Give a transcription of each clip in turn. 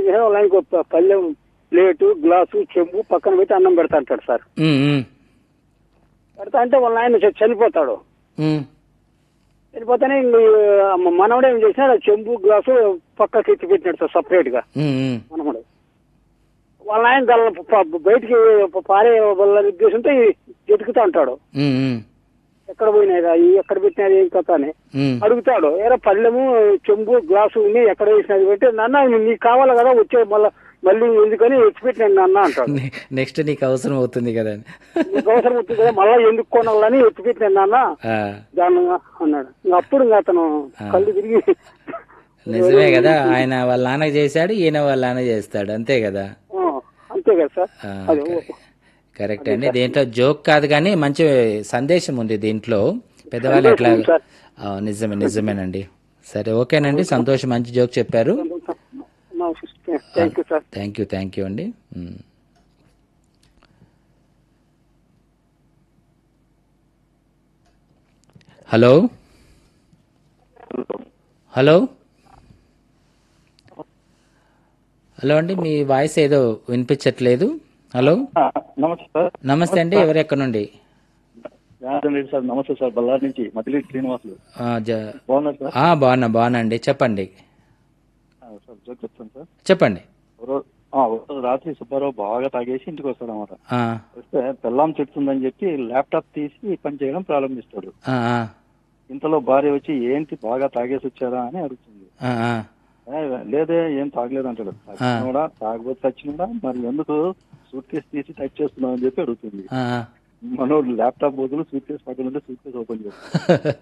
చేశాడు వాళ్ళ ఆయనకు ఒక పళ్ళెం ప్లేటు గ్లాసు చెంబు పక్కన పెట్టి అన్నం పెడతా అంటాడు సార్ ఉమ్, ఉమ్, పెడతా అంటే వాళ్ళ ఆయన చ- చనిపోతాడు ఉమ్, చనిపోతానే ఇంక ఈ మనవడు ఏం చేసినాడు ఆ చెంబు గ్లాసు పక్కకి ఎత్తి పెట్టినాడు సార్ సపరేట్ గా ఉమ్, ఉమ్. మనముడు వాళ్ళ ఆయన గల ప- బయటికి పారే వాళ్ళ ఉద్దేశంతో ఎతుకుతా అంటాడు ఉమ్, ఉమ్, ఎక్కడ పోయినాయి ఈ ఎక్కడ పెట్టినది ఏం కథ అని ఉమ్. అడుగుతాడు ఏరా పళ్ళెము చెంబు గ్లాసు ఉన్నాయి ఎక్కడ వేసినది పెట్టి నాన్న నీకు కావాలి కదా వచ్చే మళ్ళీ మళ్ళీ ఎందుకని ఎత్తిపెట్టినాను నాన్న అంటాడు నె- నెక్స్ట్ నీకు అవసరం అవుతుంది కదా అని. నీకు అవసరం వచ్చింది కదా మళ్ళీ ఎందుకు కొనాలని ఎత్తిపెట్టినాను నాన్న ఆ, దాన్ని అన్నాడు ఇంకా అప్పుడు ఇంకా అతను కళ్ళు తిరిగి నిజమే కదా ఆయన వాళ్ళ నాన్న చేశాడు ఈయన వాళ్ళ నాన్న చేస్తాడు అంతే కదా ఆ, అంతే కదా సార్ ఆ, అది కరెక్ట్. కరెక్ట్ అండి దీంట్లో జోక్ కాదు కానీ మంచి సందేశం ఉంది దీంట్లో పెద్దవాళ్ళు ఎట్లా సార్. ఆ, నిజమే నిజమేనండి సరే ఓకేనండి సంతోషం మంచి జోక్ చెప్పారు thank you sir thank you thank you అండి ఉమ్. హలో హలో హలో అండి మీ వాయిస్ ఏదో వినిపించట్లేదు హలో నమస్తే సార్ నమస్తే అండి ఎవరు ఎక్కడ నుండి జనార్దన్ రెడ్డి సార్ నమస్తే సార్ బళ్ళారి నుంచి మదిలి శ్రీనివాసులు ఆ, జ- బాగున్నారు సార్ ఆ, బాగున్నా బాగున్నా అండి చెప్పండి ఆ, సార్ జోక్ చెప్తాను సార్ చెప్పండి ఓ రోజు ఆ, ఓ రోజు రాత్రి సుబ్బారావు బాగా తాగేసి ఇంటికి వస్తాడు అనమాట ఆ, వస్తే పెళ్ళాం చెప్తుందని చెప్పి ల్యాప్టాప్ తీసి పని చేయడం ప్రారంభిస్తాడు ఆ, ఆ, ఇంతలో భార్య వచ్చి ఏంటి బాగా తాగేసి వచ్చారా అని అడుగుతుంది ఆ, ఆ. "ఏ, లేదే ఏం తాగలేదు అంటాడు కూడా తాగబోతు చచ్చినడా మరి ఎందుకు సూట్ కేసు తీసి టైప్ చేస్తున్నావు అని చెప్పి అడుగుతుంది ఆ, ఆ. మనోడు ల్యాప్టాప్ బదులు సూట్ కేసు పక్కన ఉంటే సూట్ కేసు ఓపెన్ చేస్తాడు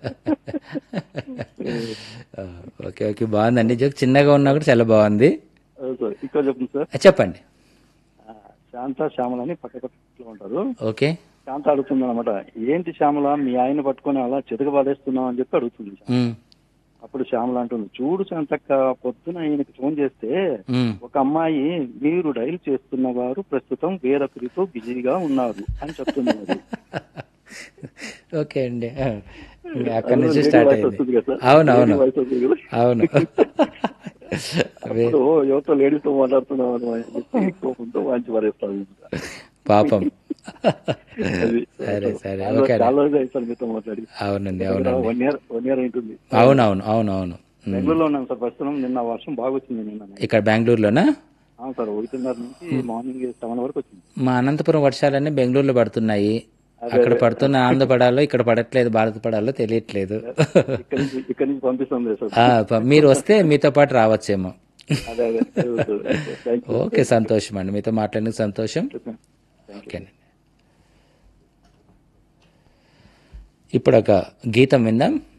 ఆ, ఓకే ఓకే బాగుందండి జోక్ చిన్నగా ఉన్నా కూడా చాలా బాగుంది అదే సార్ ఇక్కడ చెప్తుంది సార్ ఆ, చెప్పండి ఆ, శాంత శ్యామల అని పక్క పక్కలో ఉంటారు ఓకే శాంత అడుగుతుంది అనమాట ఏంటి శ్యామల మీ ఆయన పట్టుకొని అలా చితక పడేస్తున్నావు అని చెప్పి అడుగుతుంది ఉమ్, అప్పుడు శ్యామల అంటుంది చూడు శాంతక్క పొద్దున ఆయనకి ఫోన్ చేస్తే ఉమ్. ఒక అమ్మాయి మీరు డైల్ చేస్తున్న వారు ప్రస్తుతం వేరొకరితో బిజీగా ఉన్నారు అని చెప్తుంది మరి. ఓకే అండి ఆ, ఇంకా అక్కడి నుంచి అదే స్టార్ట్ voice అయింది వస్తుంది కదా సార్? అవును అవును voice వస్తుంది కదా? అవును అవే అప్పుడు ఎవరితో లేడీస్ తో మాట్లాడుతున్నావు అని చెప్పి కోపంతో వాంచి పడేస్తాను పాపం అది సరే సరే చాలా- ఓకే చాలా రోజులు అయిపోయింది మీతో మాట్లాడి అవునండి అవునండి వన్ ఇయర్ వన్ ఇయర్ ఉంటుంది అవునవును అవును అవును ఉమ్. బెంగళూరులో ఉన్నాం సార్ ప్రస్తుతం నిన్న వర్షం బాగా వచ్చింది నిన్న ఇక్కడ బెంగళూరులోనా అవును సార్ ఒకటిన్నర నుంచి మార్నింగ్ సెవెన్ వరకు వచ్చింది మా అనంతపురం వర్షాలన్నీ బెంగళూరులో పడుతున్నాయి అక్కడ పడుతున్న ఆంధ్ర పడాలో ఇక్కడ పడట్లేదు భారత పడాలో తెలియట్లేదు ఇక్కడ నుంచి ఇక్కడ నుంచి పంపిస్తుంది సార్ ఆ, ప- మీరు వస్తే మీతో పాటు రావచ్చేమో అదే అదే థ్యాంక్ యూ ఓకే సంతోషం అండి మీతో మాట్లాడిన సంతోషం ఓకేనండి ఇప్పుడు ఒక గీతం విందాం